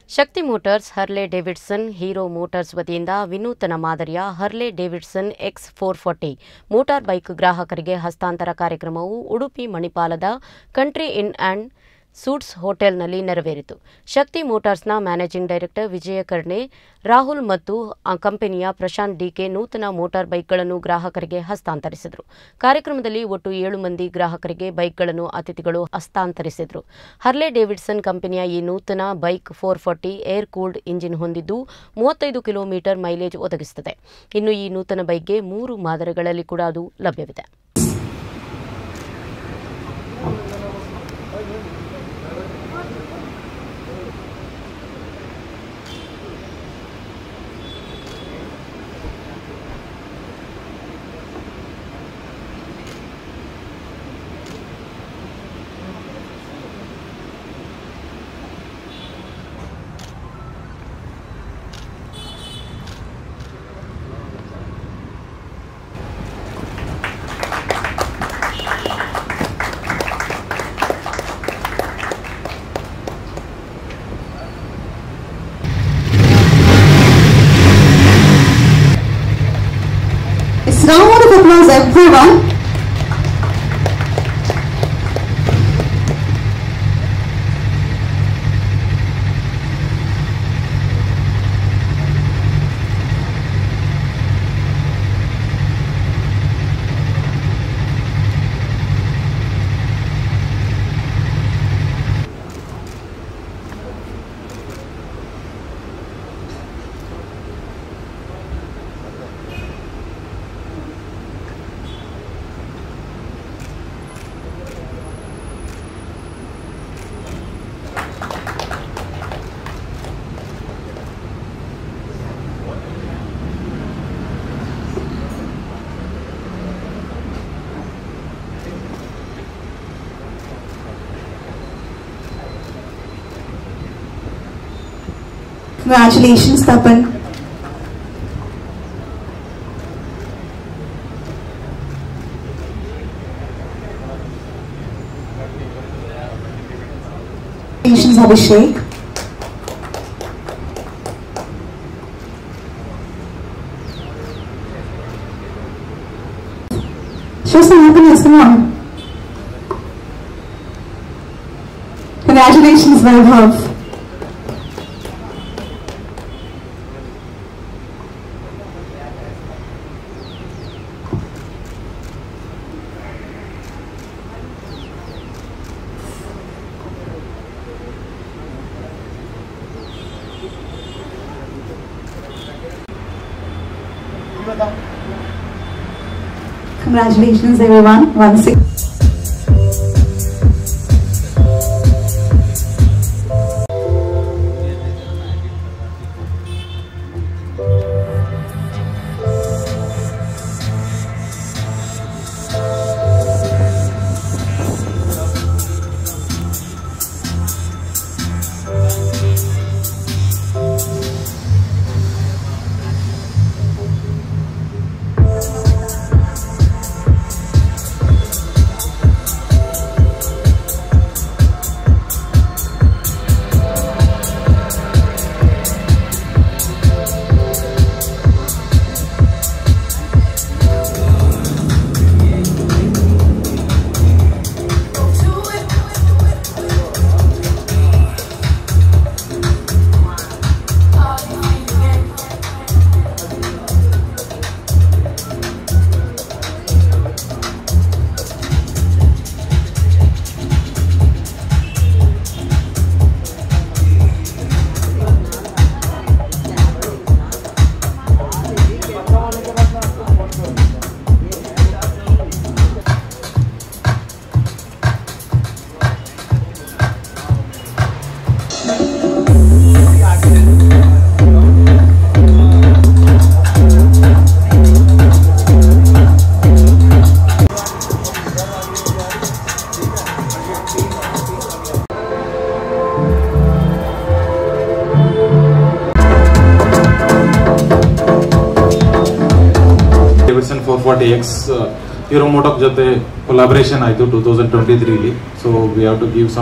ಶಕ್ತಿ Motors Harley Davidson Hero Motors ವತಿಯಿಂದ ವಿನೂತನ ಮಾದರಿಯ Harley Davidson X four forty motor bike ಗ್ರಾಹಕರಿಗೆ ಹಸ್ತಾಂತರ ಕಾರ್ಯಕ್ರಮವು ಉಡುಪಿ ಮಣಿಪಾಲದ ಕಂಟ್ರಿ ಇನ್ ಆ್ಯಂಡ್ ಸೂಟ್ಸ್ ಹೋಟೆಲ್ನಲ್ಲಿ ನೆರವೇರಿತು ಶಕ್ತಿ ಮೋಟಾರ್ಸ್ನ ಮ್ಯಾನೇಜಿಂಗ್ ಡೈರೆಕ್ಟರ್ ವಿಜಯ ಕರ್ಣೆ ರಾಹುಲ್ ಮತ್ತು ಆ ಕಂಪನಿಯ ಪ್ರಶಾಂತ್ ಡಿಕೆ ನೂತನ ಮೋಟಾರ್ ಬೈಕ್ಗಳನ್ನು ಗ್ರಾಹಕರಿಗೆ ಹಸ್ತಾಂತರಿಸಿದರು ಕಾರ್ಯಕ್ರಮದಲ್ಲಿ ಒಟ್ಟು ಏಳು ಮಂದಿ ಗ್ರಾಹಕರಿಗೆ ಬೈಕ್ಗಳನ್ನು ಅತಿಥಿಗಳು ಹಸ್ತಾಂತರಿಸಿದರು ಹರ್ಲೆ ಡೇವಿಡ್ಸನ್ ಕಂಪನಿಯ ಈ ನೂತನ bike four forty air cooled engine ಹೊಂದಿದ್ದು ಮೂವತ್ತೈದು ಕಿಲೋಮೀಟರ್ ಮೈಲೇಜ್ ಒದಗಿಸುತ್ತದೆ ಇನ್ನು ಈ ನೂತನ ಬೈಕ್ಗೆ ಮೂರು ಮಾದರಿಗಳಲ್ಲಿ ಕೂಡ ಅದು ಲಭ್ಯವಿದೆ It's now round of applause, everyone. Congratulations, Tapan. Congratulations, Abhishek. Show some happiness, come on. Congratulations, Vaibhav. Congratulations, everyone. Once again. Davidson four forty X Hero MotoCorp ಜೊತೆ ಕೊಲಾಬರೇಷನ್ ಆಯಿತು ಟೂ ತೌಸಂಡ್ ಟ್ವೆಂಟಿ ತ್ರೀಲಿ so we have to give some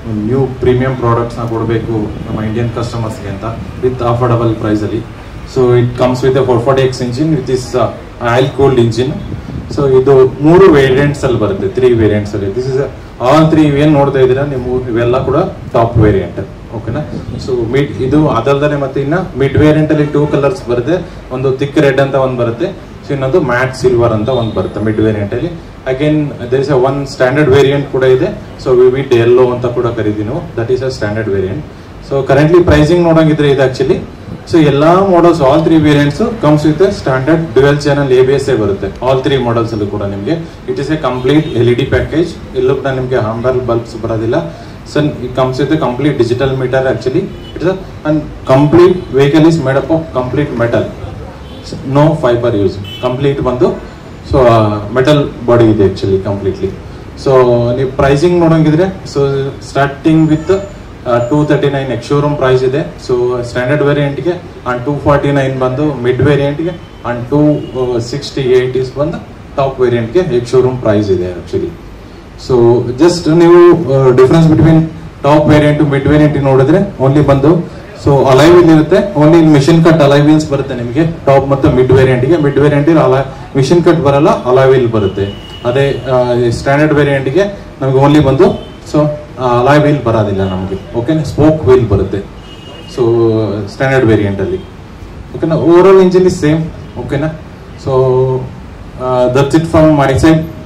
new premium ಪ್ರಾಡಕ್ಟ್ಸ್ನ ಕೊಡಬೇಕು ನಮ್ಮ Indian ಕಸ್ಟಮರ್ಸ್ಗೆ ಅಂತ with affordable ಪ್ರೈಸಲ್ಲಿ so it comes with four forty X engine with is oil cooled engine so ಇದು ಮೂರು ವೇರಿಯಂಟ್ಸ್ ಅಲ್ಲಿ ಬರುತ್ತೆ ತ್ರೀ ವೇರಿಯಂಟ್ಸ್ ಅಲ್ಲಿ ದಿಸ್ ಇಸ್ ಆಲ್ ತ್ರೀ ಏನ್ ನೋಡ್ತಾ ಇದ್ದೀರಾ ನೀವು ಇವೆಲ್ಲ ಕೂಡ ಟಾಪ್ ವೇರಿಯಂಟ್ ಓಕೆನಾ ಸೊ ಮಿಡ್ ಇದು ಅದಲ್ದೇ ಮತ್ತೆ ಇನ್ನ ಮಿಡ್ ವೇರಿಯಂಟ್ ಅಲ್ಲಿ ಟೂ ಕಲರ್ಸ್ ಬರುತ್ತೆ ಒಂದು ಥಿಕ್ ರೆಡ್ ಅಂತ ಒಂದು ಬರುತ್ತೆ ಸೊ ಇನ್ನೊಂದು ಮ್ಯಾಟ್ ಸಿಲ್ವರ್ ಅಂತ ಒಂದು ಬರುತ್ತೆ ಮಿಡ್ ವೇರಿಯಂಟ್ ಅಲ್ಲಿ again there is a one standard variant ಕೂಡ ಇದೆ ಸೊ ವಿವಿಡ್ ಎಲ್ಲೋ ಅಂತ ಕೂಡ ಕರಿತೀವಿ ನಾವು that is a standard variant so currently pricing ನೋಡಂಗಿದ್ರೆ ಇದು ಆಕ್ಚುಲಿ ಸೊ ಎಲ್ಲಾ models all three variants comes with standard dual channel A B S a ಬರುತ್ತೆ ಆಲ್ ತ್ರೀ ಮಾಡಲ್ಸ್ ಅಲ್ಲೂ ಕೂಡ ನಿಮಗೆ it is a complete L E D package ಎಲ್ಲೂ ಕೂಡ ನಿಮಗೆ ಹಾಂಬಲ್ ಬಲ್ಬ್ಸ್ ಬರೋದಿಲ್ಲ so it comes with complete digital meter actually it's and complete vehicle is made up of complete metal no fibre use complete ಬಂದು so metal body ಇದೆ actually completely so ನೀವು pricing ನೋಡಂಗಿದ್ರೆ so starting with two thirty nine ex showroom price ಇದೆ so standard ವೇರಿಯಂಟ್ಗೆ and two forty nine ಬಂದು mid ವೇರಿಯಂಟ್ಗೆ and two sixty eight is ಬಂದು top ವೇರಿಯಂಟ್ಗೆ ಎಕ್ಸ್ ಶೋರೂಮ್ ಪ್ರೈಸ್ ಇದೆ ಆಕ್ಚುಲಿ ಸೊ ಜಸ್ಟ್ ನೀವು difference between top variant mid variant ನೋಡಿದ್ರೆ only ಬಂದು ಸೊ ಅಲೈ ವೀಲ್ ಇರುತ್ತೆ only machine cut alloy wheels ಬರುತ್ತೆ ನಿಮಗೆ ಟಾಪ್ ಮತ್ತು ಮಿಡ್ ವೇರಿಯಂಟ್ಗೆ mid variant alloy machine cut ಬರಲ್ಲ ಅಲೈ ವೀಲ್ ಬರುತ್ತೆ ಅದೇ ಸ್ಟ್ಯಾಂಡರ್ಡ್ ವೇರಿಯಂಟ್ಗೆ ನಮಗೆ ಓನ್ಲಿ ಬಂದು ಸೊ ಅಲೈ ವೀಲ್ ಬರೋದಿಲ್ಲ ನಮಗೆ ಓಕೆ ಸ್ಪೋಕ್ ವೀಲ್ ಬರುತ್ತೆ ಸೊ ಸ್ಟ್ಯಾಂಡರ್ಡ್ ವೇರಿಯಂಟ್ ಅಲ್ಲಿ ಓಕೆನಾ over all engine is same ಓಕೆನಾ so that's it from my side